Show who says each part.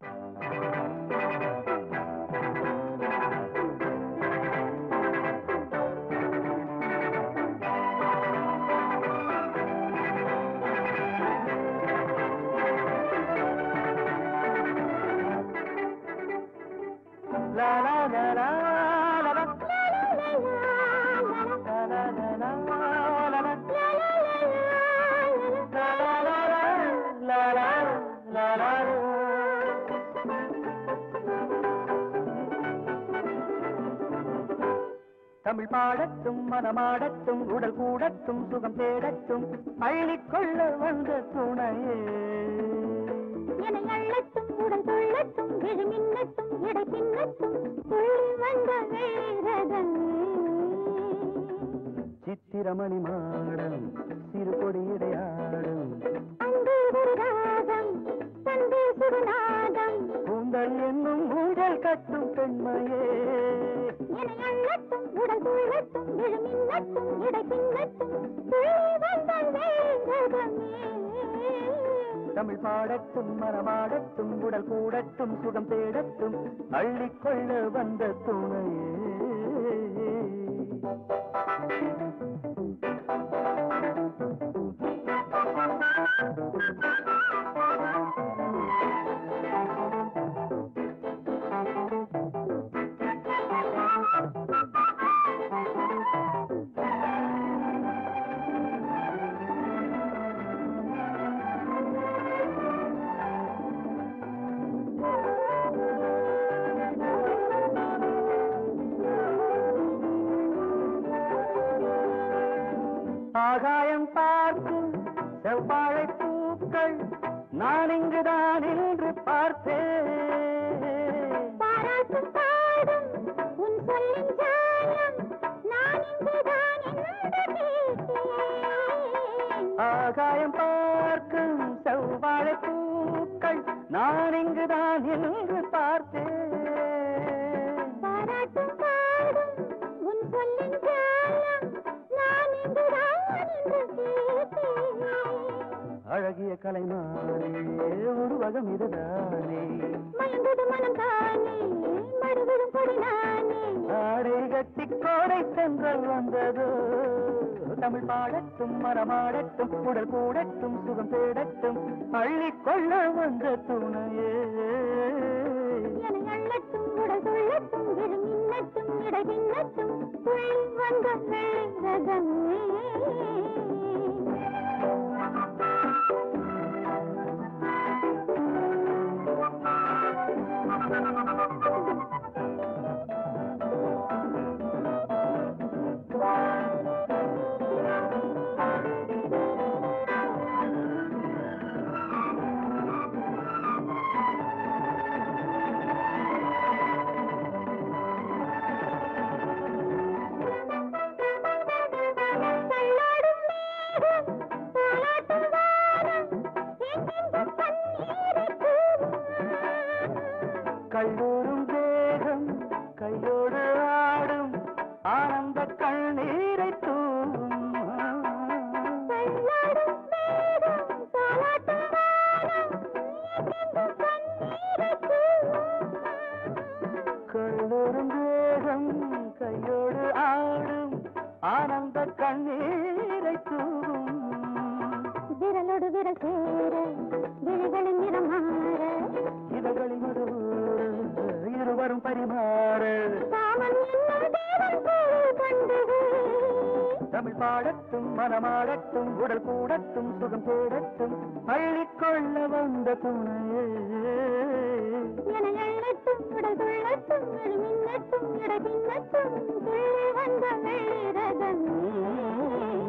Speaker 1: லா லா லா லா லா லா. லா லா லா லா லா லா. லா லா லா லா, லா லா லா லா லா. தமிழ் பாடட்டும் மனமாடட்டும் உடல் கூடட்டும் சுகம் தேடட்டும் அள்ளிக்கொள்ள வந்த துணையே
Speaker 2: என்னை அள்ளட்டும் உடல் துள்ளட்டும் விழி மின்னட்டும் இடை பின்னட்டும் துள்ளி வந்த வீரதன்
Speaker 1: சித்திரமணி மாடம் சிறு கொடியிடையாடும்
Speaker 2: அன்பு ஒரு ராகம் தந்து சுடுநாதம்
Speaker 1: கூந்தல் என்னும் ஊழல் கட்டும் பெண்மையே
Speaker 2: என்னை அள்ளட்டும் உடல் துள்ளட்டும் விழி மின்னட்டும் இடை பின்னட்டும் துள்ளி வந்த வீரதமே
Speaker 1: தமிழ் பாடட்டும் மரமாடட்டும் உடல் கூடட்டும் சுகம் தேடட்டும் அள்ளிக்கொள்ள வந்த துணையே ஆகாயம் பார்க்கும் செவ்வாழை பூக்கள் நான் இங்குதான் என்று பார்த்தேன்
Speaker 2: பாராட்டும் பாடும் உன் சொல்லின் ஜாலம் நான் இங்குதான் என்று கேட்டேன்
Speaker 1: ஆகாயம் பார்க்கும் செவ்வாழை பூக்கள் நான் இங்குதான் என்று பார்த்தேன்
Speaker 2: பாராட்டும் பாடும் உன் சொல்லின் ஜாலம் நான் இங்குதான் என்று கேட்டேன்
Speaker 1: அழகிய கலைமானே உருவகம் இதுதானே
Speaker 2: மயங்குது மனம் தானே மறுவிடும் கொடி நானே
Speaker 1: ஆடை கட்டி கோடை சென்றல் வந்ததோ தமிழ் பாடட்டும் மரமாடட்டும் உடல் கூடட்டும் சுகம் தேடட்டும் அள்ளிக்கொள்ள வந்த துணையே
Speaker 2: என அள்ளட்டும் உடல் துள்ளட்டும் விழி மின்னட்டும் இடை பின்னட்டும் துள்ளி வந்த வேதமே தள்ளாடும் மேகம் தாலாட்டும் வானம் எங்கெங்கும் பன்னீரைத் தூவும்.
Speaker 1: கல்லூரும் தேகம் கையோடு ஆடும் ஆனந்த கண்ணீரை தூவும்
Speaker 2: தள்ளாடும் மேகம் தாலாட்டும் வானம் எங்கெங்கும் பன்னீரைத் தூவும்.
Speaker 1: கல்லூரும் தேகம் கையோடு ஆடும் ஆனந்த கண்ணீரை தூவும்
Speaker 2: விரலோடு விரல் சேர விழிகளின் நிறம் மாற
Speaker 1: இதழ்களின் மறுவூறு இருவரும் பரிமாற
Speaker 2: காமன் என்னும் தேவன் போல் கண்டது
Speaker 1: தமிழ் பாடட்டும் மனமாடட்டும் உடல் கூடட்டும் சுகம் தேடட்டும் அள்ளிக்கொள்ள வந்த துணையே
Speaker 2: என எண்ணட்டும் உடல் துள்ளட்டும் விழி மின்னட்டும் இடை பின்னட்டும் துள்ளி வந்த வீரதன்